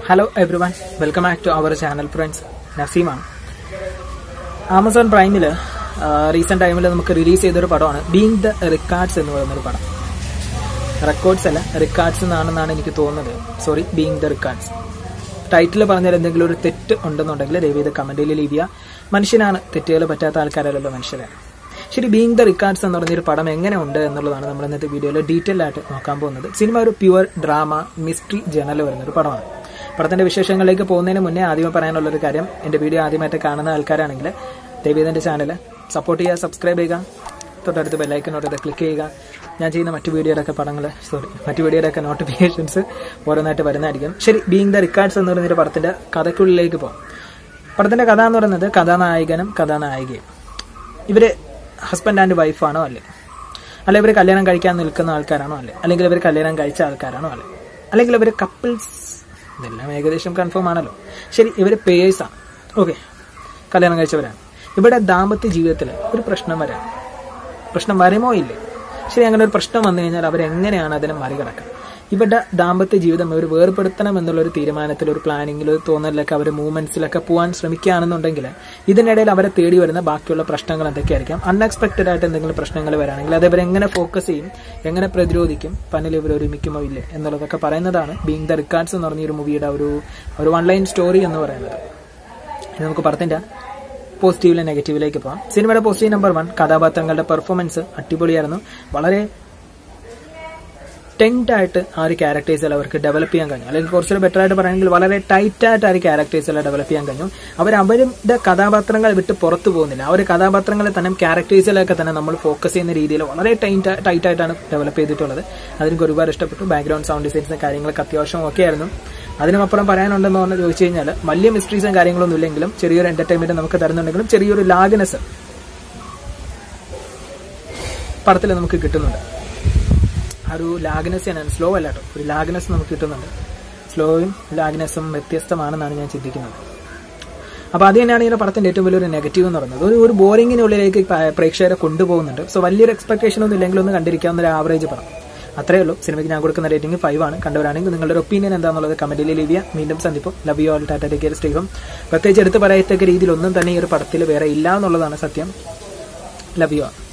hello everyone welcome back to our channel friends നസീമാണ് Amazon പ്രൈമിൽ recent ടൈമിൽ നമുക്ക് റിലീസ് ചെയ്തൊരു പടമാണ് ബീങ് ദ റിക്കാർഡ്സ് എന്ന് പറയുന്നൊരു പടം റെക്കോർഡ്സ് അല്ല റിക്കാർഡ്സ് എന്നാണെന്നാണ് എനിക്ക് തോന്നുന്നത് sorry being the records title പറഞ്ഞാൽ എന്തെങ്കിലും ഒരു തെറ്റ് ഉണ്ടെന്നുണ്ടെങ്കിൽ ദയവ് ഇത് കമന്റിൽ ലീവ് ചെയ്യുക മനുഷ്യനാണ് തെറ്റുകൾ പറ്റാത്ത ആൾക്കാരല്ലല്ലോ മനുഷ്യരാണ് ശരി ബീങ് ദ റിക്കാർഡ്സ് എന്ന് പറഞ്ഞൊരു പടം എങ്ങനെ ഉണ്ട് എന്നുള്ളതാണ് നമ്മൾ ഇന്നത്തെ വീഡിയോയിൽ ഡീറ്റെയിൽ ആയിട്ട് നോക്കാൻ പോകുന്നത് സിനിമ ഒരു പ്യുവർ ഡ്രാമ മിസ്റ്ററി ജേണൽ വരുന്ന ഒരു പടമാണ് പടത്തിന്റെ വിശേഷങ്ങളിലേക്ക് പോകുന്നതിന് മുന്നേ ആദ്യമേ പറയാനുള്ള ഒരു കാര്യം എന്റെ വീഡിയോ ആദ്യമായിട്ട് കാണുന്ന ആൾക്കാരാണെങ്കിൽ ദയവീതന്റെ ചാനൽ സപ്പോർട്ട് ചെയ്യുക സബ്സ്ക്രൈബ് ചെയ്യുക തൊട്ടടുത്ത് ബെല്ലൈക്കനോട്ട് ക്ലിക്ക് ചെയ്യുക ഞാൻ ചെയ്യുന്ന മറ്റു വീഡിയോയുടെയൊക്കെ പടങ്ങൾ സോറി മറ്റു വീഡിയോയുടെയൊക്കെ നോട്ടിഫിക്കേഷൻസ് ഓരോന്നായിട്ട് വരുന്നതായിരിക്കും ശരി ബീങ് ദ റിക്കാർഡ്സ് എന്ന് പറയുന്നൊരു പടത്തിന്റെ കഥയ്ക്കുള്ളിലേക്ക് പോകും പടത്തിന്റെ കഥ എന്ന് പറയുന്നത് കഥാനായകനും കഥാനായികയും ഇവര് ഹസ്ബൻഡ് ആൻഡ് വൈഫാണോ അല്ലേ അല്ലെ ഇവർ കല്യാണം കഴിക്കാൻ നിൽക്കുന്ന ആൾക്കാരാണോ അല്ലേ അല്ലെങ്കിൽ ഇവർ കല്യാണം കഴിച്ച ആൾക്കാരാണോ അല്ലേ അല്ലെങ്കിൽ ഇവർ കപ്പിൾസ് ഇതെല്ലാം ഏകദേശം കൺഫേം ആണല്ലോ ശരി ഇവർ പേഴ്സാണ് ഓക്കെ കല്യാണം കഴിച്ചവരാണ് ഇവിടെ ദാമ്പത്യ ജീവിതത്തിൽ ഒരു പ്രശ്നം വരാം പ്രശ്നം വരുമോ ഇല്ലേ ശരി അങ്ങനെ ഒരു പ്രശ്നം വന്നു കഴിഞ്ഞാൽ അവരെങ്ങനെയാണ് അതിനെ മറികടക്കുക ഇവരുടെ ദാമ്പത്യ ജീവിതം ഇവർ വേർപെടുത്തണം എന്നുള്ള ഒരു തീരുമാനത്തിൽ ഒരു പ്ലാനിങ്ങിൽ ഒരു തോന്നലിലൊക്കെ അവർ മൂവ്മെന്റ്സിലൊക്കെ പോകാൻ ശ്രമിക്കുകയാണെന്നുണ്ടെങ്കിൽ ഇതിനിടയിൽ അവരെ തേടി വരുന്ന ബാക്കിയുള്ള പ്രശ്നങ്ങൾ എന്തൊക്കെയായിരിക്കാം അൺഎക്സ്പെക്ടഡ് ആയിട്ട് എന്തെങ്കിലും പ്രശ്നങ്ങൾ വരാണെങ്കിൽ അത് ഇവരെങ്ങനെ ഫോക്കസ് ചെയ്യും എങ്ങനെ പ്രതിരോധിക്കും പന്നിൽ ഇവർ ഒരുമിക്കുമോ ഇല്ലേ എന്നുള്ളതൊക്കെ പറയുന്നതാണ് ബീങ് ദ റിക്കാർഡ്സ് എന്ന് പറഞ്ഞ ഒരു മൂവിയുടെ ഒരു ഒരു വൺ ലൈൻ സ്റ്റോറി എന്ന് പറയുന്നത് ഇനി നമുക്ക് പടത്തിന്റെ പോസിറ്റീവിലെ നെഗറ്റീവിലേക്ക് പോകാം സിനിമയുടെ പോസിറ്റീവ് നമ്പർ വൺ കഥാപാത്രങ്ങളുടെ പെർഫോമൻസ് അടിപൊളിയായിരുന്നു വളരെ ടെൻറ്റ് ആയിട്ട് ആ ഒരു ക്യാരക്ടേഴ്സിൽ അവർക്ക് ഡെവലപ്പ് ചെയ്യാൻ കഴിഞ്ഞു അല്ലെങ്കിൽ കുറച്ചുകൂടി ബെറ്റർ ആയിട്ട് പറയുമെങ്കിൽ വളരെ ടൈറ്റ് ആയിട്ട് ആ ഒരു ക്യാരക്ടേഴ്സിൽ ഡെവലപ്പ് ചെയ്യാൻ കഴിഞ്ഞു അവർ അവരുടെ കഥാപാത്രങ്ങൾ വിട്ട് പുറത്തു പോകുന്നില്ല ആ ഒരു കഥാപാത്രങ്ങളെ തന്നെ ക്യാരക്ടേഴ്സിലൊക്കെ തന്നെ നമ്മൾ ഫോക്കസ് ചെയ്യുന്ന രീതിയിൽ വളരെ ടൈറ്റ് ടൈറ്റ് ആയിട്ടാണ് ഡെവലപ്പ് ചെയ്തിട്ടുള്ളത് അതെനിക്ക് ഒരുപാട് ഇഷ്ടപ്പെട്ടു ബാക്ക്ഗ്രൗണ്ട് സൗണ്ട് ഡിസൈൻസ് കാര്യങ്ങളൊക്കെ അത്യാവശ്യം ഒക്കെ ആയിരുന്നു അതിനുമപ്പുറം പറയാനുണ്ടെന്ന് പറഞ്ഞ് ചോദിച്ചു കഴിഞ്ഞാൽ വലിയ മിസ്റ്ററീസും കാര്യങ്ങളൊന്നും ഇല്ലെങ്കിലും ചെറിയൊരു എന്റർടൈൻമെന്റ് നമുക്ക് തരുന്നുണ്ടെങ്കിലും ചെറിയൊരു ലാഗ്നെസ് പടത്തിൽ നമുക്ക് കിട്ടുന്നുണ്ട് ആ ഒരു ലാഗ്നെസ് ഞാൻ സ്ലോ അല്ല കേട്ടോ ഒരു ലാഗ്നെസ് നമുക്ക് കിട്ടുന്നുണ്ട് സ്ലോയും ലാഗ്നെസ്സും വ്യത്യസ്തമാണെന്നാണ് ഞാൻ ചിന്തിക്കുന്നത് അപ്പോൾ അത് തന്നെയാണ് ഈ പടത്തിന്റെ ഏറ്റവും വലിയൊരു നെഗറ്റീവ് എന്ന് പറയുന്നത് ഒരു ഒരു ബോറിങ്ങിനുള്ളിലേക്ക് പ്രേക്ഷകരെ കൊണ്ടുപോകുന്നുണ്ട് സോ വലിയൊരു എക്സ്പെക്ടേഷൻ ഒന്നും ഇല്ലെങ്കിൽ ഒന്ന് കണ്ടിരിക്കാവുന്ന ഒരു ആവറേജ് പടം അത്രയേ ഉള്ളൂ സിനിമയ്ക്ക് ഞാൻ കൊടുക്കുന്ന റേറ്റിംഗ് ഫൈവ് ആണ് കണ്ടവരാണെങ്കിൽ നിങ്ങളുടെ ഒരു ഒപ്പീനിയൻ എന്താണെന്നുള്ളത് കമന്റിൽ ലീവ് ചെയ്യുക വീണ്ടും സന്ദിപ്പം love you all tata take care സ്റ്റേഹം പ്രത്യേകിച്ച് എടുത്ത് പറയത്തക്ക രീതിയിൽ ഒന്നും തന്നെ ഈ ഒരു പടത്തിൽ വേറെ ഇല്ല എന്നുള്ളതാണ് സത്യം ലവ് യു ആൾ